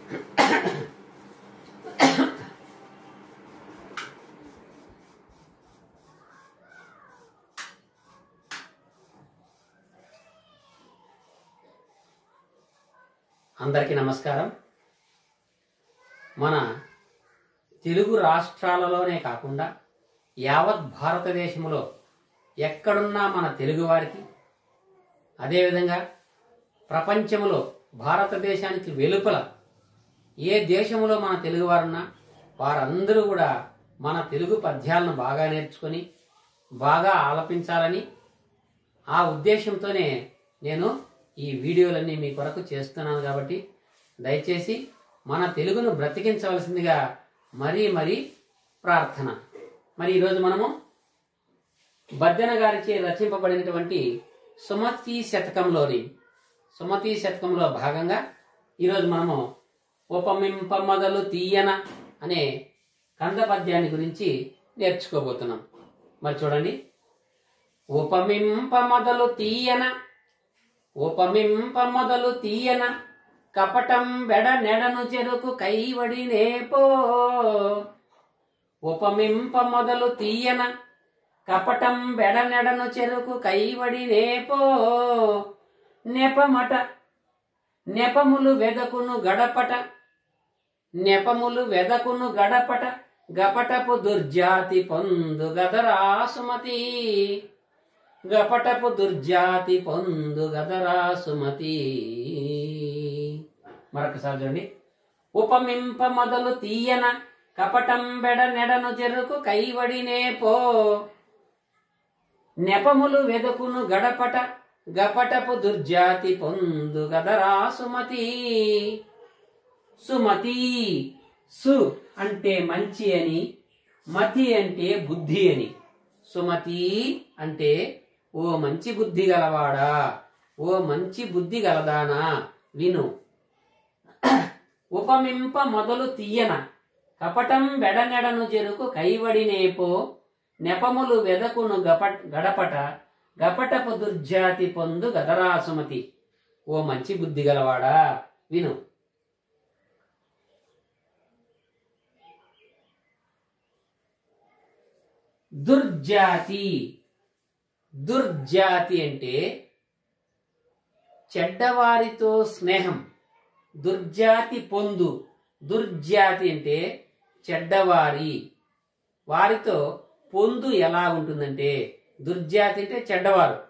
అందరికీ నమస్కారం మన తెలుగు రాష్ట్రాలలోనే కాకుండా యావత్ భారతదేశంలో ఎక్కడున్నా మన తెలుగువారికి అదేవిధంగా ప్రపంచంలో భారతదేశానికి వెలుపల ఏ దేశంలో మన తెలుగువారున్నా వారందరూ కూడా మన తెలుగు పద్యాలను బాగా నేర్చుకొని బాగా ఆలపించాలని ఆ ఉద్దేశంతోనే నేను ఈ వీడియోలన్నీ మీ కొరకు చేస్తున్నాను కాబట్టి దయచేసి మన తెలుగును బ్రతికించవలసిందిగా మరీ మరీ ప్రార్థన మరి ఈరోజు మనము బద్దెన గారిచే రచింపబడినటువంటి సుమతి శతకంలోని సుమతి శతకంలో భాగంగా ఈరోజు మనము ఉపమింప మొదలు తీయన అనే కంద పద్యాన్ని గురించి నేర్చుకోబోతున్నాం మరి చూడండి ఉపమింప మొదలు తీయన ఉపమింప మొదలు తీయన కపటం బెడ నెడను చెరుకు కైవడి నేపో ఉపమింప మొదలు తీయన కపటం బెడ నెడను చెరుకు కైవడి నేపో నెపమట నెపములు వెదకును గడపట నెపములు వెదకును గడపట గపటపు దుర్జాతి పొందు గదరా సుమతి గపటపు దుర్జాతి పొందు గదరా సుమతి మరొకసారి చూడండి ఉపమింప మొదలు తీయన కపటం బెడ నెడను చెరుకు కైవడినే పో నెపములు వెదకును గడపట గపటపు దుర్జాతి పొందు గదరా సుమతి సుమతి సు అంటే మంచి అని మతి అంటే బుద్ధి అని సుమతి అంటే ఓ మంచి బుద్ధి గలవాడా ఓ మంచి బుద్ధి గలదానా విను ఉపమింప మొదలు తీయన కపటం బెడనెడను చెరుకు కైవడినేపో నెపములు వెదకును గప గడపట గపటపు దుర్జాతి పొందు గదరాసుమతి ఓ మంచి బుద్ధి గలవాడా విను దుర్జాతి దుర్జాతి అంటే చెడ్డవారితో స్నేహం దుర్జాతి పొందు దుర్జాతి అంటే చెడ్డవారి వారితో పొందు ఎలా ఉంటుందంటే దుర్జాతి అంటే చెడ్డవారు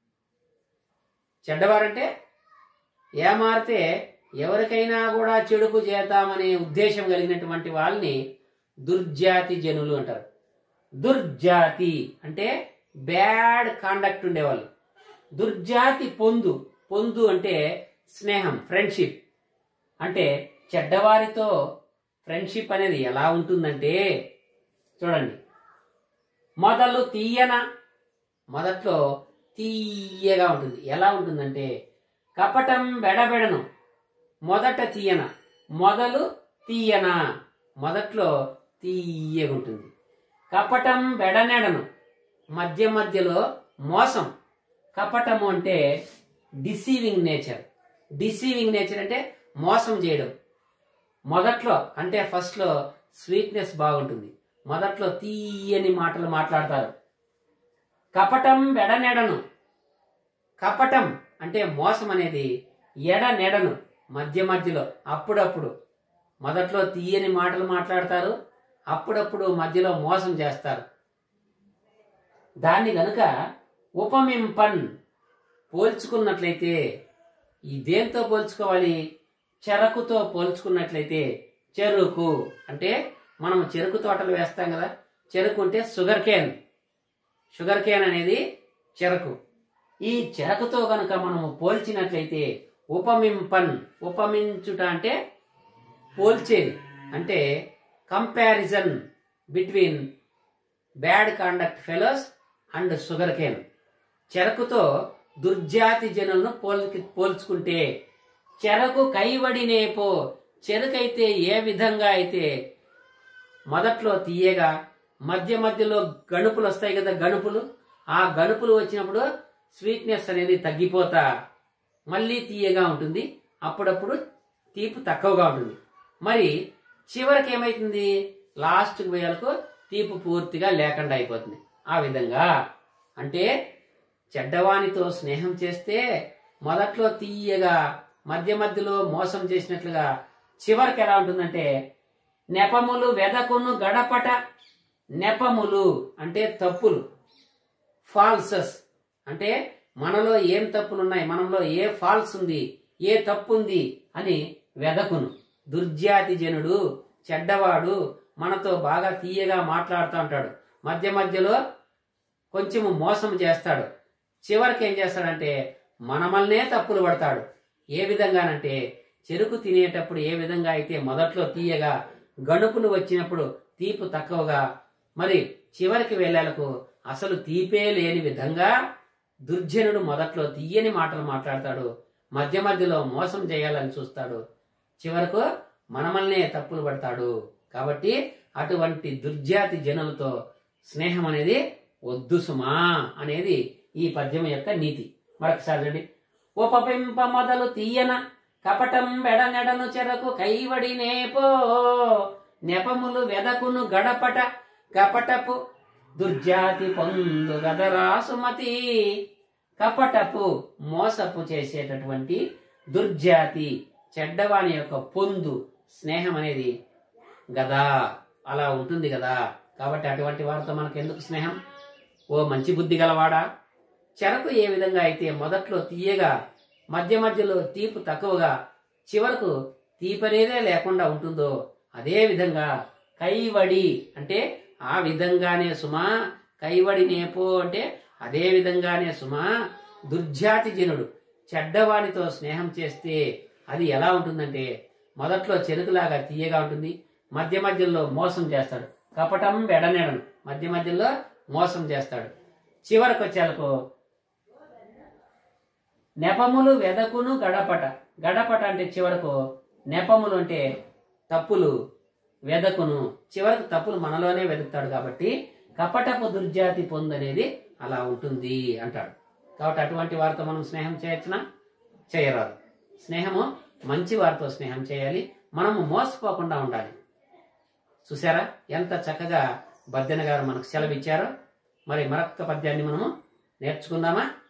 చెడ్డవారంటే ఏమారితే ఎవరికైనా కూడా చెడుపు చేద్దామనే ఉద్దేశం కలిగినటువంటి వాళ్ళని దుర్జాతి జనులు అంటారు దుర్జాతి అంటే బ్యాడ్ కాండక్ట్ ఉండేవాళ్ళు దుర్జాతి పొందు పొందు అంటే స్నేహం ఫ్రెండ్షిప్ అంటే చెడ్డవారితో ఫ్రెండ్షిప్ అనేది ఎలా ఉంటుందంటే చూడండి మొదలు తీయన మొదట్లో తీయగా ఉంటుంది ఎలా ఉంటుందంటే కపటం బెడబెడను మొదట తీయన మొదలు తీయన మొదట్లో తీయగా ఉంటుంది కపటం బెడనెడను మధ్య మధ్యలో మోసం కపటము అంటే డిసీవింగ్ నేచర్ డిసీవింగ్ నేచర్ అంటే మోసం చేయడం మొదట్లో అంటే ఫస్ట్లో స్వీట్నెస్ బాగుంటుంది మొదట్లో తీయని మాటలు మాట్లాడతారు కపటం ఎడనెడను కపటం అంటే మోసం అనేది ఎడనెడను మధ్య మధ్యలో అప్పుడప్పుడు మొదట్లో తీయని మాటలు మాట్లాడతారు అప్పుడప్పుడు మధ్యలో మోసం చేస్తారు దాన్ని గనుక ఉపమింపన్ పోల్చుకున్నట్లయితే ఈ దేంతో పోల్చుకోవాలి చెరకుతో పోల్చుకున్నట్లయితే చెరుకు అంటే మనం చెరుకు తోటలు వేస్తాం కదా చెరుకు అంటే షుగర్ కేన్ షుగర్ కేన్ అనేది చెరకు ఈ చెరకుతో గనుక మనము పోల్చినట్లయితే ఉపమింపన్ ఉపమించుట అంటే పోల్చేది అంటే comparison between bad conduct fellows and sugar cane చెరకుతో దుర్జాతి జనులను పోల్కి పోల్చుకుంటే చెరకు కైవడినేపో చెరుకైతే ఏ విధంగా అయితే మొదట్లో తీయగా మధ్య మధ్యలో గణుపులు వస్తాయి కదా గణుపులు ఆ గణుపులు వచ్చినప్పుడు స్వీట్నెస్ అనేది తగ్గిపోతా మళ్ళీ తీయగా ఉంటుంది అప్పుడప్పుడు తీపి తక్కువగా ఉంటుంది మరి చివరికి ఏమైతుంది లాస్ట్కి పోయేలకు తీపి పూర్తిగా లేకుండా అయిపోతుంది ఆ విధంగా అంటే చెడ్డవానితో స్నేహం చేస్తే మొదట్లో తీయగా మధ్య మధ్యలో మోసం చేసినట్లుగా చివరికి ఎలా ఉంటుందంటే నెపములు వెదకును గడపట నెపములు అంటే తప్పులు ఫాల్సస్ అంటే మనలో ఏం తప్పులు ఉన్నాయి మనలో ఏ ఫాల్స్ ఉంది ఏ తప్పు ఉంది అని వెదకును దుర్జాతి జనుడు చెడ్డవాడు మనతో బాగా తీయగా మాట్లాడుతూ ఉంటాడు మధ్య మధ్యలో కొంచెం మోసం చేస్తాడు చివరికి ఏం చేస్తాడంటే మనమల్నే తప్పులు పడతాడు ఏ విధంగానంటే చెరుకు తినేటప్పుడు ఏ విధంగా అయితే మొదట్లో తీయగా గణుపులు వచ్చినప్పుడు తీపు తక్కువగా మరి చివరికి వెళ్ళాలకు అసలు తీపే లేని విధంగా దుర్జనుడు మొదట్లో తీయని మాటలు మాట్లాడతాడు మధ్య మధ్యలో మోసం చేయాలని చూస్తాడు చివరకు మనమల్నే తప్పులు పడతాడు కాబట్టి అటువంటి దుర్జాతి జనులతో స్నేహం అనేది వద్దు సుమా అనేది ఈ పద్యం యొక్క నీతి మరొకసారి చూడండి ఉపపింప మొదలు తీయన కపటం బెడనెడను చెరకు కైవడి నేపో నెపములు వెదకును గడపట కపటపు దుర్జాతి పొందు గదరా సుమతి కపటపు మోసపు చేసేటటువంటి దుర్జాతి చెడ్డవాని యొక్క పొందు స్నేహం అనేది గదా అలా ఉంటుంది కదా కాబట్టి అటువంటి వారితో మనకు ఎందుకు స్నేహం ఓ మంచి బుద్ధి గలవాడా చెరకు ఏ విధంగా అయితే మొదట్లో తీయగా మధ్య మధ్యలో తీపు తక్కువగా చివరకు తీపనేదే లేకుండా ఉంటుందో అదే విధంగా కైవడి అంటే ఆ విధంగానే సుమా కైవడి నేపో అంటే అదే విధంగానే సుమా దుర్జాతి జనుడు చెడ్డవానితో స్నేహం చేస్తే అది ఎలా ఉంటుందంటే మొదట్లో చెరుకులాగా తీయగా ఉంటుంది మధ్య మధ్యలో మోసం చేస్తాడు కపటం వెడనెడను మధ్య మధ్యలో మోసం చేస్తాడు చివరికి వచ్చేలకు నెపములు వెదకును గడపట గడపట అంటే చివరకు నెపములు అంటే తప్పులు వెదకును చివరకు తప్పులు మనలోనే వెతుకుతాడు కాబట్టి కపటపు దుర్జాతి పొందు అనేది అలా ఉంటుంది అంటాడు కాబట్టి అటువంటి వారితో మనం స్నేహం చేయొచ్చునా చేయరాదు స్నేహము మంచి వారితో స్నేహం చేయాలి మనము మోసపోకుండా ఉండాలి చూసారా ఎంత చక్కగా బద్దెన గారు మనకు సెలవిచ్చారో మరి మరొక్క పద్యాన్ని మనము నేర్చుకుందామా